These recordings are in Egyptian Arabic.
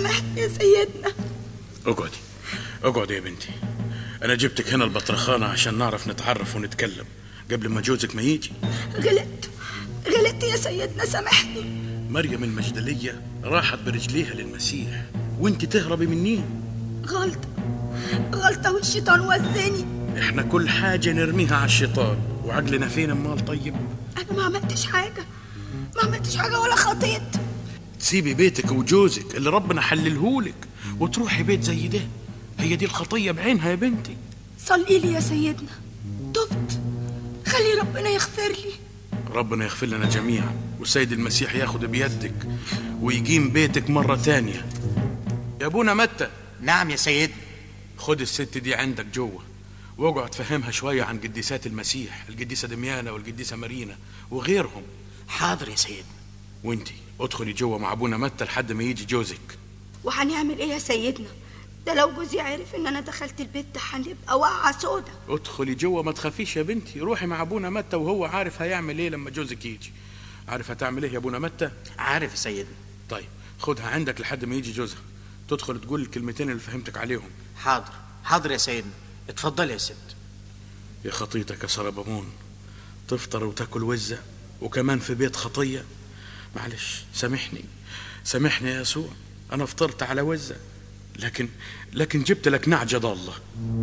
سامحني يا سيدنا اقعدي اقعدي يا بنتي انا جبتك هنا البطرخانة عشان نعرف نتعرف ونتكلم قبل ما جوزك ما يجي غلطت غلطت يا سيدنا سامحني مريم المجدلية راحت برجليها للمسيح وانت تهربي مني غلطة غلطة والشيطان وزني احنا كل حاجة نرميها على الشيطان وعقلنا فين امال طيب أنا ما عملتش حاجة ما عملتش حاجة ولا خطيت تسيبي بيتك وجوزك اللي ربنا حللهولك وتروحي بيت زي ده هي دي الخطية بعينها يا بنتي صلي لي يا سيدنا تبت خلي ربنا يغفر لي ربنا يغفر لنا جميعا والسيد المسيح ياخد بيدك ويقيم بيتك مرة تانية يا ابونا متى نعم يا سيدنا خد الست دي عندك جوه واقعد فهمها شوية عن قديسات المسيح القديسة دميانة والقديسة مارينا وغيرهم حاضر يا سيدنا وانتي ادخلي جوه مع ابونا متى لحد ما يجي جوزك وهنعمل ايه يا سيدنا ده لو جوزي عرف ان انا دخلت البيت ده هنبقى واقعة سودا ادخلي جوه ما تخافيش يا بنتي روحي مع ابونا متى وهو عارف هيعمل ايه لما جوزك يجي عارف هتعمل ايه يا ابونا متى عارف يا سيدنا طيب خدها عندك لحد ما يجي جوزها تدخل تقول الكلمتين اللي فهمتك عليهم حاضر حاضر يا سيدنا اتفضل يا ست يا خطيتك يا سربمون تفطر وتاكل وزة وكمان في بيت خطية معلش سامحني سامحني يا يسوع أنا فطرت على وزة لكن لكن جبت لك نعجة ضالة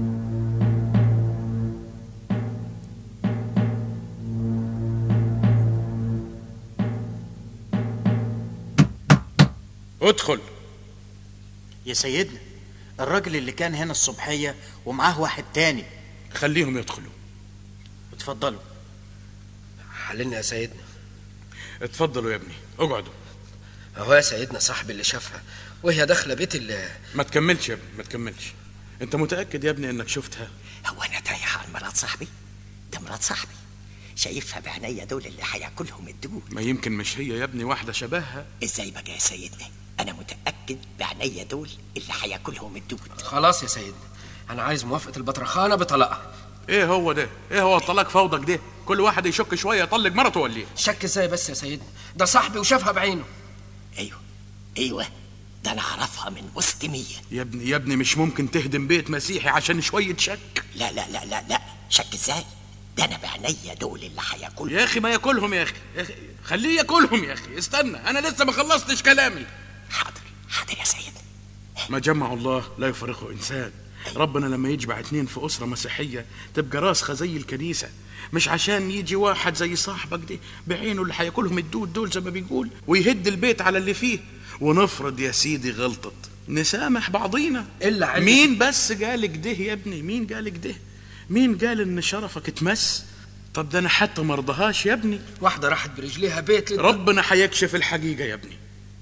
ادخل يا سيدنا الراجل اللي كان هنا الصبحية ومعاه واحد تاني خليهم يدخلوا اتفضلوا حللنا يا سيدنا اتفضلوا يا ابني اقعدوا هو يا سيدنا صاحبي اللي شافها وهي داخله بيت اللي ما تكملش يا ابني ما تكملش انت متأكد يا ابني انك شفتها هو انا تايه عن مرات صاحبي ده مرات صاحبي شايفها بعينيا دول اللي هياكلهم الدود ما يمكن مش هي يا ابني واحدة شبهها ازاي بقى يا سيدنا انا متاكد بعينيا دول اللي هياكلهم الدود خلاص يا سيدنا انا عايز موافقه البطرخانه بطلاقها ايه هو ده ايه هو الطلاق فوضك ده كل واحد يشك شويه يطلق مرته ولا ايه شك ازاي بس يا سيدنا ده صاحبي وشافها بعينه ايوه ايوه ده انا اعرفها من وسط مية يا ابني يا ابني مش ممكن تهدم بيت مسيحي عشان شويه شك لا لا لا لا لا شك ازاي ده انا بعينيا دول اللي هياكلهم يا اخي ما ياكلهم يا اخي يا اخي خليه ياكلهم يا اخي استنى انا لسه ما خلصتش كلامي حاضر حاضر يا سيدنا ما جمع الله لا يفرقه انسان ربنا لما يجمع اتنين في اسره مسيحيه تبقى راسخه زي الكنيسه مش عشان يجي واحد زي صاحبك دي بعينه اللي هياكلهم الدود دول زي ما بيقول ويهد البيت على اللي فيه ونفرض يا سيدي غلطت نسامح بعضينا إلا علة- مين بس قالك ده يا ابني مين قالك ده مين قال ان شرفك اتمس طب ده انا حتى مرضهاش يا ابني واحده راحت برجليها بيت لل... ربنا هيكشف الحقيقه يا ابني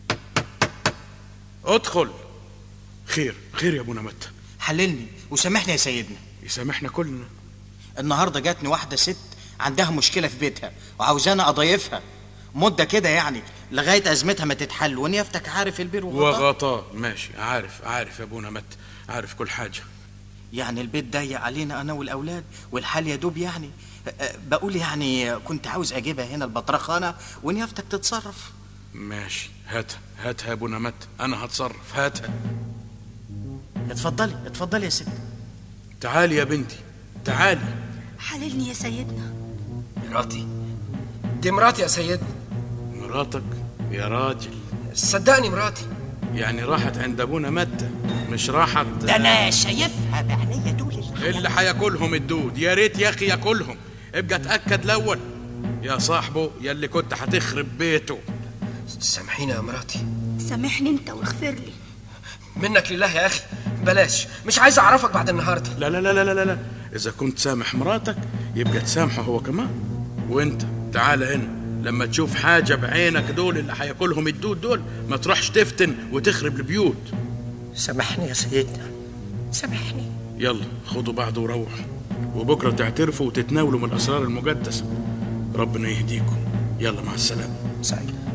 ادخل خير خير يا ابونا متى حللني وسامحني يا سيدنا يسامحنا كلنا النهارده جاتني واحده ست عندها مشكله في بيتها وعاوزانا اضيفها مده كده يعني لغايه ازمتها ما تتحل ونيافتك عارف البير وغطاه وغطاه ماشي عارف عارف يا ابونا متى عارف كل حاجه يعني البيت ضيق علينا انا والاولاد والحال يا دوب يعني أه، أه، بقول يعني كنت عاوز اجيبها هنا البطرخانه ونيافتك تتصرف ماشي هاتها هاتها يا ابونا متى انا هتصرف هاتها اتفضلي اتفضلي يا ست تعالي يا بنتي تعالي حللني يا سيدنا مراتي دي مراتي يا سيدنا مراتك يا راجل صدقني مراتي يعني راحت عند ابونا متى مش راحت ده انا شايفها بعينيا دول اللي اللي هياكلهم الدود يا ريت يا اخي ياكلهم ابقى اتاكد الاول يا صاحبه يا اللي كنت هتخرب بيته سامحيني يا مراتي سامحني انت واغفر لي منك لله يا اخي بلاش مش عايز اعرفك بعد النهارده لا لا لا لا لا لا اذا كنت سامح مراتك يبقى تسامحه هو كمان وانت تعال هنا لما تشوف حاجه بعينك دول اللي هياكلهم الدود دول ما تروحش تفتن وتخرب البيوت سامحني يا سيدنا سامحني يلا خدوا بعض وروحوا وبكره تعترفوا وتتناولوا من الاسرار المقدسه ربنا يهديكم يلا مع السلامه سعيد